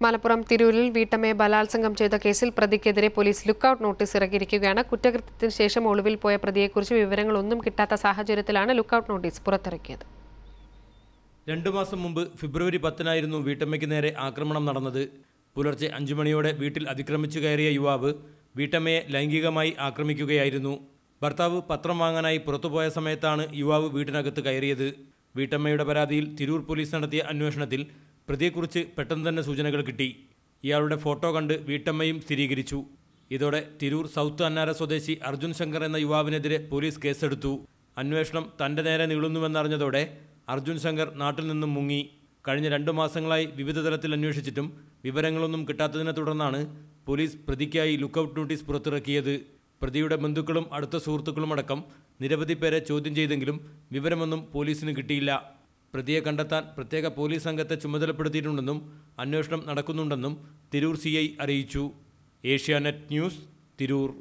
മലപ്പുറം തിരൂരിൽ വീട്ടമ്മയെ ബലാത്സംഗം ചെയ്ത കേസിൽ പ്രതിക്കെതിരെ പോലീസ് ലുക്കൌട്ട് നോട്ടീസ് ഇറക്കിയിരിക്കുകയാണ് കുറ്റകൃത്യത്തിന് ശേഷം ഒളിവിൽ പോയ പ്രതിയെക്കുറിച്ച് വിവരങ്ങളൊന്നും കിട്ടാത്ത സാഹചര്യത്തിലാണ് ലുക്കൌട്ട് നോട്ടീസ് പുറത്തിറക്കിയത് രണ്ടു മാസം മുമ്പ് ഫെബ്രുവരി പത്തിനായിരുന്നു വീട്ടമ്മയ്ക്ക് നേരെ ആക്രമണം നടന്നത് പുലർച്ചെ അഞ്ചു മണിയോടെ വീട്ടിൽ അതിക്രമിച്ചു കയറിയ യുവാവ് വീട്ടമ്മയെ ലൈംഗികമായി ആക്രമിക്കുകയായിരുന്നു ഭർത്താവ് പത്രം വാങ്ങാനായി പുറത്തുപോയ സമയത്താണ് യുവാവ് വീട്ടിനകത്ത് കയറിയത് വീട്ടമ്മയുടെ പരാതിയിൽ തിരൂർ പോലീസ് നടത്തിയ അന്വേഷണത്തിൽ പ്രതിയെക്കുറിച്ച് പെട്ടെന്ന് തന്നെ സൂചനകൾ കിട്ടി ഇയാളുടെ ഫോട്ടോ കണ്ട് വീട്ടമ്മയും സ്ഥിരീകരിച്ചു ഇതോടെ തിരൂർ സൗത്ത് അന്നാര സ്വദേശി അർജുൻ ശങ്കർ എന്ന യുവാവിനെതിരെ പോലീസ് കേസെടുത്തു അന്വേഷണം തന്റെ നേരെ നീളുന്നുവെന്നറിഞ്ഞതോടെ അർജുൻ ശങ്കർ നാട്ടിൽ നിന്നും മുങ്ങി കഴിഞ്ഞ രണ്ടു മാസങ്ങളായി വിവിധ തലത്തിൽ അന്വേഷിച്ചിട്ടും വിവരങ്ങളൊന്നും കിട്ടാത്തതിനെ തുടർന്നാണ് പോലീസ് പ്രതിക്കായി ലുക്കൌട്ട് നോട്ടീസ് പുറത്തിറക്കിയത് പ്രതിയുടെ ബന്ധുക്കളും അടുത്ത സുഹൃത്തുക്കളും അടക്കം നിരവധി പേരെ ചോദ്യം ചെയ്തെങ്കിലും വിവരമൊന്നും പോലീസിന് കിട്ടിയില്ല പ്രതിയെ കണ്ടെത്താൻ പ്രത്യേക പോലീസ് സംഘത്തെ ചുമതലപ്പെടുത്തിയിട്ടുണ്ടെന്നും അന്വേഷണം നടക്കുന്നുണ്ടെന്നും തിരൂർ സി അറിയിച്ചു ഏഷ്യാനെറ്റ് ന്യൂസ് തിരൂർ